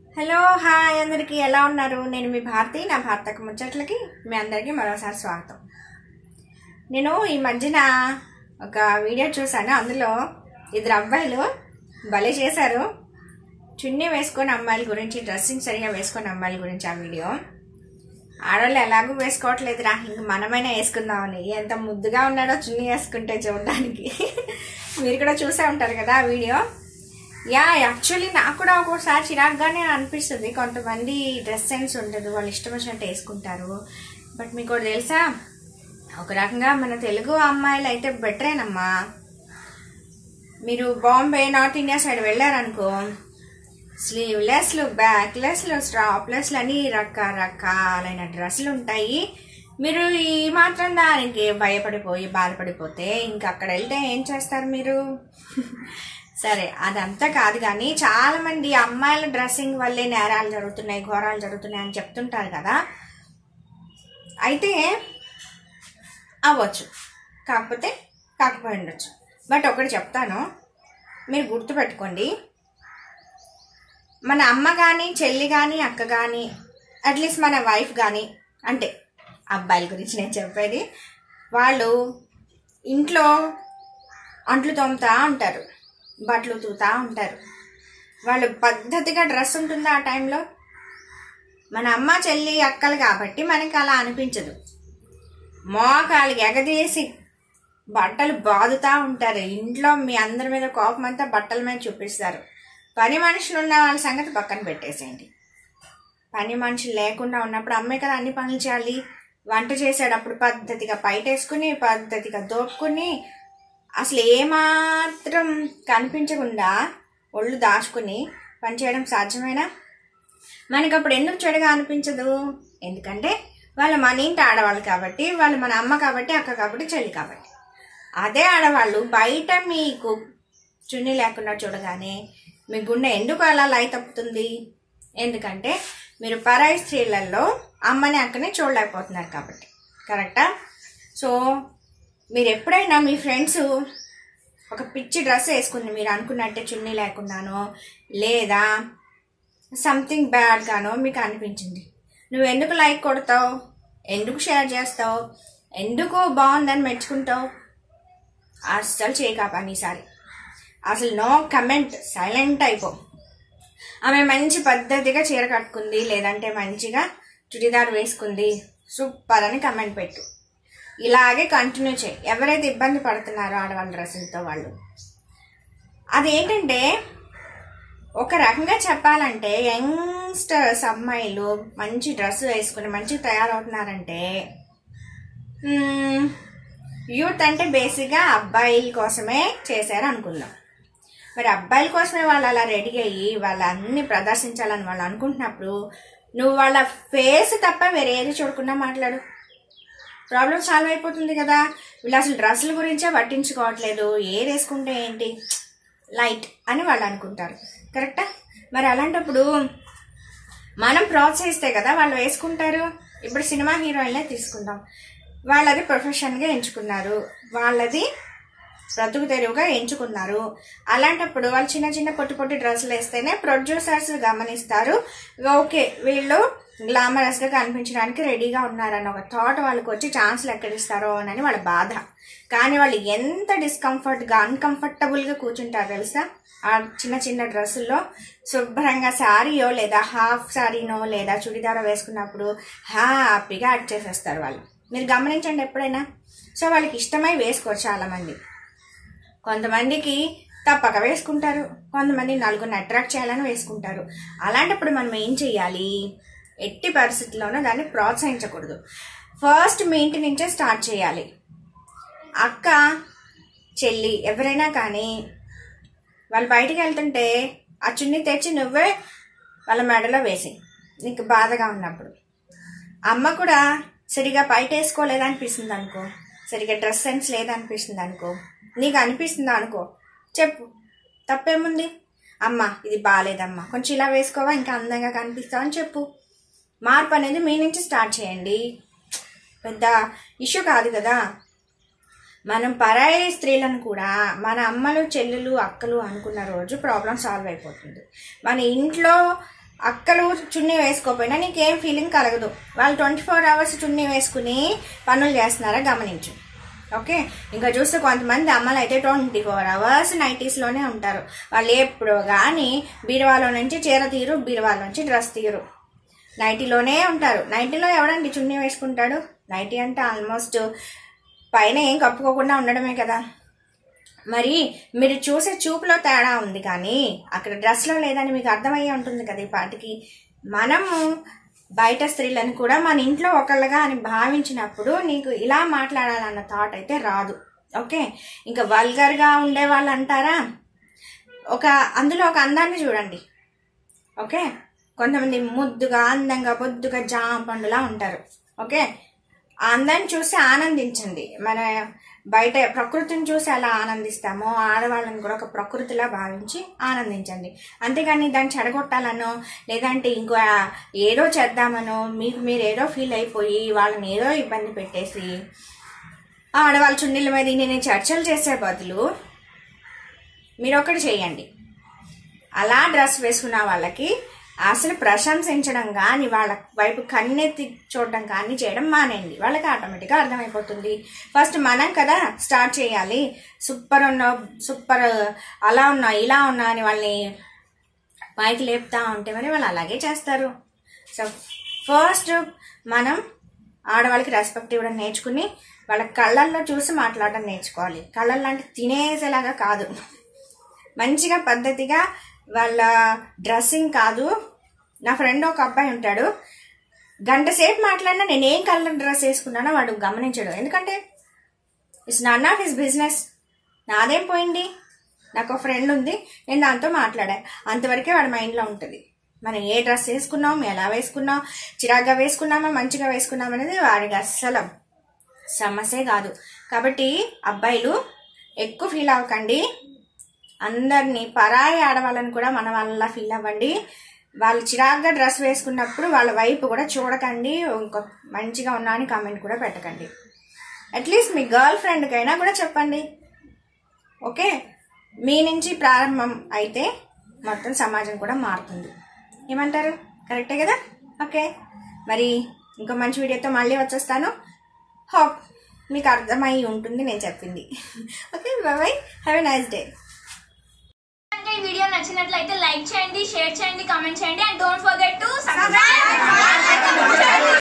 hello hi అందరికీ ఎలా ఉన్నారు నేను మీ భారతి నా భారతకు ముచ్చట్లకి మీ అందరికీ మరోసారి స్వాగతం నేను ఈ మధ్యన ఒక వీడియో చూశాను అందులో ఇద్దరు అబ్బాయిలు భలే చేశారు చున్నీ వేసుకొని అమ్మాయిల గురించి డ్రెస్సింగ్ సరిగా వేసుకొని అమ్మాయిల గురించి ఆ వీడియో ఆడవాళ్ళు ఎలాగూ వేసుకోవట్లేదురా ఇంక మనమైనా వేసుకుందామని ఎంత ముద్దుగా ఉన్నాడో చున్నీ వేసుకుంటే చూడడానికి మీరు కూడా చూసే ఉంటారు కదా ఆ వీడియో యా యాక్చువల్లీ నాకు కూడా ఒక్కోసారి చిరాగ్గానే అనిపిస్తుంది కొంతమంది డ్రెస్ సెన్స్ ఉండదు వాళ్ళు ఇష్టం వచ్చినట్టు వేసుకుంటారు బట్ మీకు ఒకటి తెలుసా ఒక రకంగా మన తెలుగు అమ్మాయిలు అయితే బెటరేనమ్మా మీరు బాంబే నార్త్ ఇండియా సైడ్ వెళ్ళారనుకో స్లీవ్లెస్లు బ్యాక్లెస్లు స్ట్రాప్లెస్లు అని రకరకాలైన డ్రెస్సులు ఉంటాయి మీరు ఈ మాత్రం దానికి భయపడిపోయి బాధపడిపోతే ఇంకా అక్కడ వెళ్తే ఏం చేస్తారు మీరు సరే అదంతా కాదు కానీ చాలా మంది అమ్మాయిల డ్రెస్సింగ్ వల్లే నేరాలు జరుగుతున్నాయి ఘోరాలు జరుగుతున్నాయి అని చెప్తుంటారు కదా అయితే అవ్వచ్చు కాకపోతే కాకపోయి ఉండొచ్చు బట్ ఒకటి చెప్తాను మీరు గుర్తుపెట్టుకోండి మన అమ్మ కానీ చెల్లి కానీ అక్క కానీ అట్లీస్ట్ మన వైఫ్ కానీ అంటే అబ్బాయిల గురించి నేను చెప్పేది వాళ్ళు ఇంట్లో అంట్లు తోముతా ఉంటారు బట్టలు ఉతుకుతా ఉంటారు వాళ్ళు పద్ధతిగా డ్రెస్ ఉంటుందా ఆ టైంలో మన అమ్మ చెల్లి అక్కలు కాబట్టి మనకి అలా అనిపించదు మోకాలు ఎగదీసి బట్టలు బాదుతా ఉంటారు ఇంట్లో మీ అందరి మీద కోపం అంతా బట్టల మీద చూపిస్తారు పని మనుషులు ఉన్న వాళ్ళ సంగతి పక్కన పెట్టేసేయండి పని మనుషులు లేకుండా ఉన్నప్పుడు అమ్మే కదా అన్ని పనులు చేయాలి వంట చేసేటప్పుడు పద్ధతిగా పైటేసుకుని పద్ధతిగా దోపుకుని అసలు ఏమాత్రం కనిపించకుండా ఒళ్ళు దాచుకుని పనిచేయడం సాధ్యమేనా మనకు అప్పుడు ఎందుకు చెడుగా అనిపించదు ఎందుకంటే వాళ్ళు మన ఇంటి ఆడవాళ్ళు కాబట్టి వాళ్ళు మన అమ్మ కాబట్టి అక్క కాబట్టి చెల్లి కాబట్టి అదే ఆడవాళ్ళు బయట మీకు చున్నీ లేకుండా చూడగానే మీ గుండె ఎందుకు అలా లై తప్పుతుంది ఎందుకంటే మీరు పరాయి స్త్రీలలో అమ్మని అక్కని చూడలేకపోతున్నారు కాబట్టి కరెక్టా సో మీరు ఎప్పుడైనా మీ ఫ్రెండ్స్ ఒక పిచ్చి డ్రెస్ వేసుకుంది మీరు అనుకున్నట్టే చున్నీ లేకుండానో లేదా సంథింగ్ బ్యాడ్గానో మీకు అనిపించింది నువ్వు ఎందుకు లైక్ కొడతావు ఎందుకు షేర్ చేస్తావు ఎందుకు బాగుందని మెచ్చుకుంటావు అస్సలు చేయక పని ఈసారి అసలు నో కమెంట్ సైలెంట్ అయిపో ఆమె మంచి పద్ధతిగా చీర కట్టుకుంది లేదంటే మంచిగా చుడిదార్ వేసుకుంది సూపర్ అని కమెంట్ పెట్టు ఇలాగే కంటిన్యూ చేయి ఎవరైతే ఇబ్బంది పడుతున్నారో ఆడవాళ్ళ డ్రెస్సులతో వాళ్ళు అదేంటంటే ఒక రకంగా చెప్పాలంటే యంగ్స్టర్స్ అమ్మాయిలు మంచి డ్రెస్ వేసుకుని మంచిగా తయారవుతున్నారంటే యూత్ అంటే బేసిక్గా అబ్బాయిల కోసమే చేశారు అనుకుందాం మరి అబ్బాయిల కోసమే వాళ్ళు అలా రెడీ అయ్యి వాళ్ళు అన్ని ప్రదర్శించాలని వాళ్ళు అనుకుంటున్నప్పుడు నువ్వు వాళ్ళ ఫేస్ తప్ప వేరే ఏది చూడకుండా మాట్లాడు ప్రాబ్లం సాల్వ్ అయిపోతుంది కదా వీళ్ళు అసలు డ్రెస్సుల గురించే పట్టించుకోవట్లేదు ఏది వేసుకుంటే ఏంటి లైట్ అని వాళ్ళు అనుకుంటారు కరెక్టా మరి అలాంటప్పుడు మనం ప్రోత్సహిస్తే కదా వాళ్ళు వేసుకుంటారు ఇప్పుడు సినిమా హీరోయిన్లే తీసుకుందాం వాళ్ళది ప్రొఫెషన్గా ఎంచుకున్నారు వాళ్ళది బ్రతుకు తెరువుగా ఎంచుకున్నారు అలాంటప్పుడు వాళ్ళు చిన్న చిన్న పొట్టి పొట్టి డ్రెస్సులు వేస్తేనే ప్రొడ్యూసర్స్ గమనిస్తారు ఓకే వీళ్ళు గ్లామరస్గా కనిపించడానికి రెడీగా ఉన్నారని ఒక థాట్ వాళ్ళకి వచ్చి ఛాన్స్లు ఎక్కడిస్తారో అని వాళ్ళ బాధ కానీ వాళ్ళు ఎంత డిస్కంఫర్ట్గా అన్కంఫర్టబుల్గా కూర్చుంటారు తెలుసా ఆ చిన్న చిన్న డ్రెస్సుల్లో శుభ్రంగా శారీయో లేదా హాఫ్ శారీనో లేదా చుడిదారో వేసుకున్నప్పుడు హ్యాపీగా యాడ్ చేసేస్తారు వాళ్ళు మీరు గమనించండి ఎప్పుడైనా సో వాళ్ళకి ఇష్టమై వేసుకోరు చాలామంది కొంతమందికి తప్పక వేసుకుంటారు కొంతమంది నలుగురిని అట్రాక్ట్ చేయాలని వేసుకుంటారు అలాంటప్పుడు మనం ఏం చెయ్యాలి ఎట్టి పరిస్థితుల్లోనూ దాన్ని ప్రోత్సహించకూడదు ఫస్ట్ మీ ఇంటి నుంచే స్టార్ట్ చేయాలి అక్క చెల్లి ఎవరైనా కానీ వాళ్ళు బయటికి వెళ్తుంటే ఆ చున్నీ తెచ్చి నువ్వే వాళ్ళ మెడలో వేసి నీకు బాధగా ఉన్నప్పుడు అమ్మ కూడా సరిగా బయట వేసుకోలేదనిపిస్తుంది అనుకో సరిగా డ్రెస్ సెన్స్ లేదనిపిస్తుంది అనుకో నీకు అనిపిస్తుందా అనుకో చెప్పు తప్పేముంది అమ్మ ఇది బాగాలేదమ్మా కొంచెం ఇలా వేసుకోవా ఇంకా అందంగా కనిపిస్తావు అని చెప్పు మార్పు అనేది మీ నుంచి స్టార్ట్ చేయండి పెద్ద ఇష్యూ కాదు కదా మనం పరాయి స్త్రీలను కూడా మన అమ్మలు చెల్లెలు అక్కలు అనుకున్న రోజు ప్రాబ్లం సాల్వ్ అయిపోతుంది మన ఇంట్లో అక్కలు చున్నీ వేసుకోకపోయినా నీకేం ఫీలింగ్ కలగదు వాళ్ళు ట్వంటీ ఫోర్ అవర్స్ చున్నీ వేసుకుని పనులు చేస్తున్నారా గమనించు ఓకే ఇంకా చూస్తే కొంతమంది అమ్మలు అయితే ట్వంటీ ఫోర్ అవర్స్ నైటీస్లోనే ఉంటారు వాళ్ళు ఎప్పుడు కానీ బీరువాలో నుంచి చీర తీరు బీరువాలో నుంచి డ్రెస్ తీరు నైటీలోనే ఉంటారు నైటీలో ఎవడండి చున్నీ వేసుకుంటాడు నైటీ అంటే ఆల్మోస్ట్ పైన ఏం కప్పుకోకుండా ఉండడమే కదా మరి మీరు చూసే చూపులో తేడా ఉంది కానీ అక్కడ డ్రెస్లో లేదని మీకు అర్థమయ్యే ఉంటుంది కదా ఈ పాటికి మనము బయట స్త్రీలను కూడా మన ఇంట్లో ఒకళ్ళగా అని భావించినప్పుడు నీకు ఇలా మాట్లాడాలన్న థాట్ అయితే రాదు ఓకే ఇంకా వల్గర్గా ఉండే వాళ్ళు అంటారా ఒక అందులో ఒక అందాన్ని చూడండి ఓకే కొంతమంది ముద్దుగా అందంగా బొద్దుగా జామ పండులా ఉంటారు ఓకే ఆ అందాన్ని చూసి ఆనందించండి మన బయట ప్రకృతిని చూసి ఎలా ఆనందిస్తామో ఆడవాళ్ళని కూడా ఒక ప్రకృతిలా భావించి ఆనందించండి అంతేగాని దాన్ని చెడగొట్టాలనో లేదంటే ఇంకో ఏదో చేద్దామనో మీకు మీరు ఏదో ఫీల్ అయిపోయి వాళ్ళని ఏదో ఇబ్బంది పెట్టేసి ఆడవాళ్ళ చున్నీల మీద నేను చర్చలు చేసే బదులు మీరు ఒకటి చేయండి అలా డ్రెస్ వేసుకున్న వాళ్ళకి అసలు ప్రశంసించడం కానీ వాళ్ళ వైపు కన్నెత్తి చూడడం కానీ చేయడం మానేయండి వాళ్ళకి ఆటోమేటిక్గా అర్థమైపోతుంది ఫస్ట్ మనం కదా స్టార్ట్ చేయాలి సూపర్ ఉన్నావు సూపర్ అలా ఉన్నా ఇలా ఉన్నా అని వాళ్ళని పైకి లేపుతా ఉంటే మరి వాళ్ళు అలాగే చేస్తారు సో ఫస్ట్ మనం ఆడవాళ్ళకి రెస్పెక్ట్ ఇవ్వడం నేర్చుకుని వాళ్ళ కళ్ళల్లో చూసి మాట్లాడడం నేర్చుకోవాలి కళ్ళల్లో అంటే తినేసేలాగా కాదు మంచిగా పద్ధతిగా వాళ్ళ డ్రెస్సింగ్ కాదు నా ఫ్రెండ్ ఒక అబ్బాయి ఉంటాడు గంట సేపు మాట్లాడినా నేను ఏం కలర్ డ్రెస్ వేసుకున్నానో వాడు గమనించడు ఎందుకంటే it's none of his business నాదేం పోయింది నాకు ఒక ఫ్రెండ్ ఉంది నేను దాంతో మాట్లాడా అంతవరకే వాడి మైండ్లో ఉంటుంది మనం ఏ డ్రెస్ వేసుకున్నాం ఎలా వేసుకున్నాం చిరాగ్గా వేసుకున్నామా మంచిగా వేసుకున్నాం అనేది వాడికి అస్సలు సమస్యే కాదు కాబట్టి అబ్బాయిలు ఎక్కువ ఫీల్ అవ్వకండి అందరినీ పరాయి ఆడవాళ్ళని కూడా మన వాళ్ళ ఫీల్ అవ్వండి వాళ్ళు చిరాగ్గా డ్రెస్ వేసుకున్నప్పుడు వాళ్ళ వైపు కూడా చూడకండి ఇంకో మంచిగా ఉన్నా అని కామెంట్ కూడా పెట్టకండి అట్లీస్ట్ మీ గర్ల్ ఫ్రెండ్కైనా కూడా చెప్పండి ఓకే మీ నుంచి ప్రారంభం అయితే మొత్తం సమాజం కూడా మారుతుంది ఏమంటారు కరెక్టే కదా ఓకే మరి ఇంకో మంచి వీడియోతో మళ్ళీ వచ్చేస్తాను హోప్ మీకు అర్థమై ఉంటుంది నేను చెప్పింది okay bye have a nice day కనుక ఈ వీడియో నచ్చినట్లయితే లైక్ చేయండి షేర్ చేయండి కామెంట్ చేయండి and don't forget to subscribe